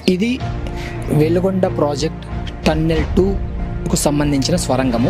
ఇది Veligonda project tunnel టూకు సంబంధించిన స్వరంగము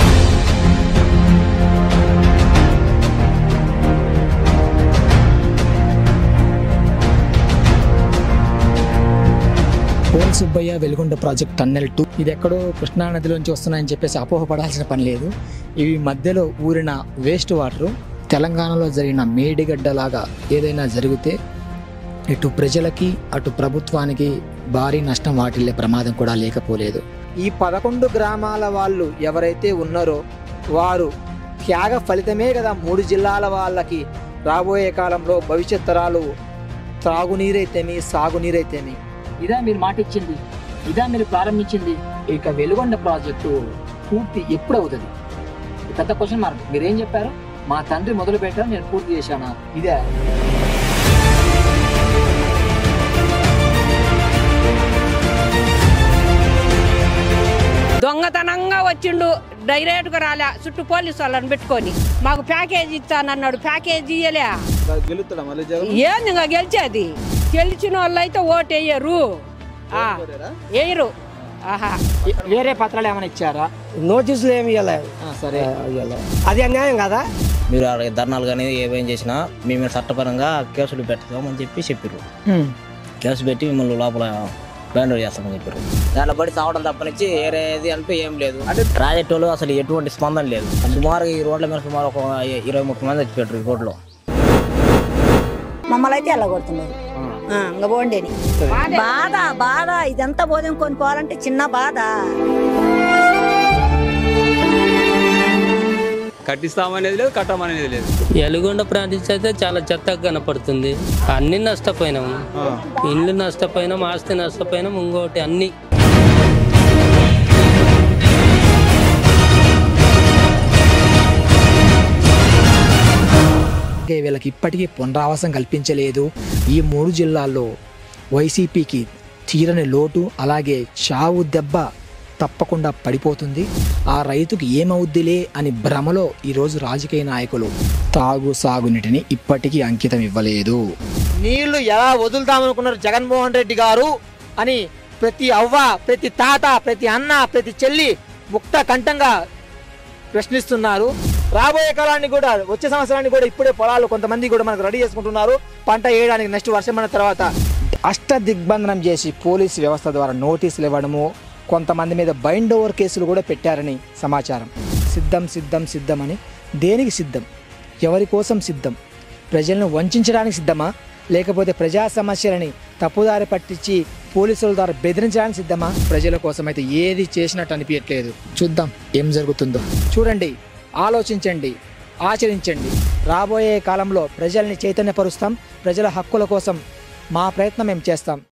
Poola Subbaiah Veligonda project tunnel two ఇది ఎక్కడో కృష్ణా నదిలోంచి వస్తున్నాయని చెప్పేసి అపోహపడాల్సిన పని లేదు ఇవి మధ్యలో ఊరిన వేస్ట్ వాటర్ తెలంగాణలో జరిగిన మేడిగడ్డలాగా ఏదైనా జరిగితే ఇటు ప్రజలకి అటు ప్రభుత్వానికి భారీ నష్టం వాటిల్లే ప్రమాదం కూడా లేకపోలేదు ఈ పదకొండు గ్రామాల వాళ్ళు ఎవరైతే ఉన్నారో వారు త్యాగ ఫలితమే కదా మూడు జిల్లాల వాళ్ళకి రాబోయే కాలంలో భవిష్యత్ తరాలు త్రాగునీరైతేమి సాగునీరైతేమి ఇదా మీరు మాట ఇచ్చింది ఇదా మీరు ప్రారంభించింది ఇక వెలుగొండ ప్రాజెక్టు పూర్తి ఎప్పుడు అవుతుంది ఇది పెద్ద క్వశ్చన్ మార్క్ మీరేం చెప్పారు మా తండ్రి మొదలు పెట్టారు నేను పూర్తి చేశానా ఇదే దొంగతనంగా వచ్చిండు డైరెక్ట్గా రాలే చుట్టూ పోలీసు వాళ్ళని పెట్టుకొని మాకు ప్యాకేజీ ఇస్తానన్నాడు ప్యాకేజీ ఇయ్యలే గెలుస్తాడా మళ్ళీ జగన్ ఏంది ఇంకా గెలిచేది గెలిచిన వాళ్ళు అయితే ఓటు వేయరు ఆ, వేయరు ఆహా వేరే పత్రాలు ఏమైనా ఇచ్చారా నోటీసులు ఏమి ఇవ్వలేదు ఆ, సరే అది అన్యాయం కదా మీరు ఆడ ధర్నాలు కానీ ఏమేం చేసినా మేము చట్టపరంగా కేసులు పెడతామని చెప్పి చెప్పారు హ్మ్. కేసు పెట్టి మిమ్మల్ని లోపల బ్యాండ్ చేస్తామని చెప్పారు దాంట్లో పడి చావడం తప్పనిచ్చి ఏరేది అంటూ ఏం లేదు అంటే ప్రాజెక్ట్ వాళ్ళు అసలు ఎటువంటి స్పందన లేదు సుమారు ఈ రోడ్ల మీద సుమారు ఒక ఇరవై ముప్పై మంది చచ్చిపోయారు ఈ రోడ్లో మమ్మల్ని అయితే ఎలా కొడుతున్నారు ఆ, ఇంకా పోండేని బాధ బాధ ఇదంతా భోజనం కొనుక్కోవాలంటే చిన్న బాధ కట్టిస్తామనేది లేదు కట్టమనేది లేదు ఎలుగొండ ప్రాంతం అయితే చాలా చెత్తగా కనపడుతుంది అన్ని నష్టపోయినాము ఇల్లు నష్టపోయినాం ఆస్తి నష్టపోయినాం ఇంకోటి అన్ని అలాగే వీళ్ళకి ఇప్పటికీ పునరావాసం కల్పించలేదు ఈ మూడు జిల్లాల్లో వైసీపీకి తీరని లోటు అలాగే చావు దెబ్బ తప్పకుండా పడిపోతుంది ఆ రైతుకి ఏమవుద్దిలే అని భ్రమలో ఈరోజు రాజకీయ నాయకులు తాగు సాగునీటిని ఇప్పటికీ అంకితం ఇవ్వలేదు నీళ్లు ఎలా వదులుతామనుకున్నారు జగన్మోహన్ రెడ్డి గారు అని ప్రతి అవ్వ ప్రతి తాత ప్రతి అన్న ప్రతి చెల్లి ముక్త కంఠంగా ప్రశ్నిస్తున్నారు రాబోయే కాలాన్ని కూడా వచ్చే సంవత్సరాన్ని కూడా ఇప్పుడే పొలాలు కొంతమంది కూడా మనకు రెడీ చేసుకుంటున్నారు పంట వేయడానికి నెక్స్ట్ వర్షం పడిన తర్వాత అష్ట దిగ్బంధనం చేసి పోలీసు వ్యవస్థ ద్వారా నోటీసులు ఇవ్వడము కొంతమంది మీద బైండ్ ఓవర్ కేసులు కూడా పెట్టారని సమాచారం సిద్ధం సిద్ధం సిద్ధం అని దేనికి సిద్ధం ఎవరి కోసం సిద్ధం ప్రజలను వంచడానికి సిద్ధమా లేకపోతే ప్రజా సమస్యలని తప్పుదారి పట్టించి పోలీసుల ద్వారా బెదిరించడానికి సిద్ధమా ప్రజల కోసం అయితే ఏది చేసినట్టు అనిపించట్లేదు చూద్దాం ఏం జరుగుతుందో చూడండి ఆలోచించండి ఆచరించండి రాబోయే కాలంలో ప్రజల్ని చైతన్యపరుస్తాం ప్రజల హక్కుల కోసం మా ప్రయత్నం మేము చేస్తాం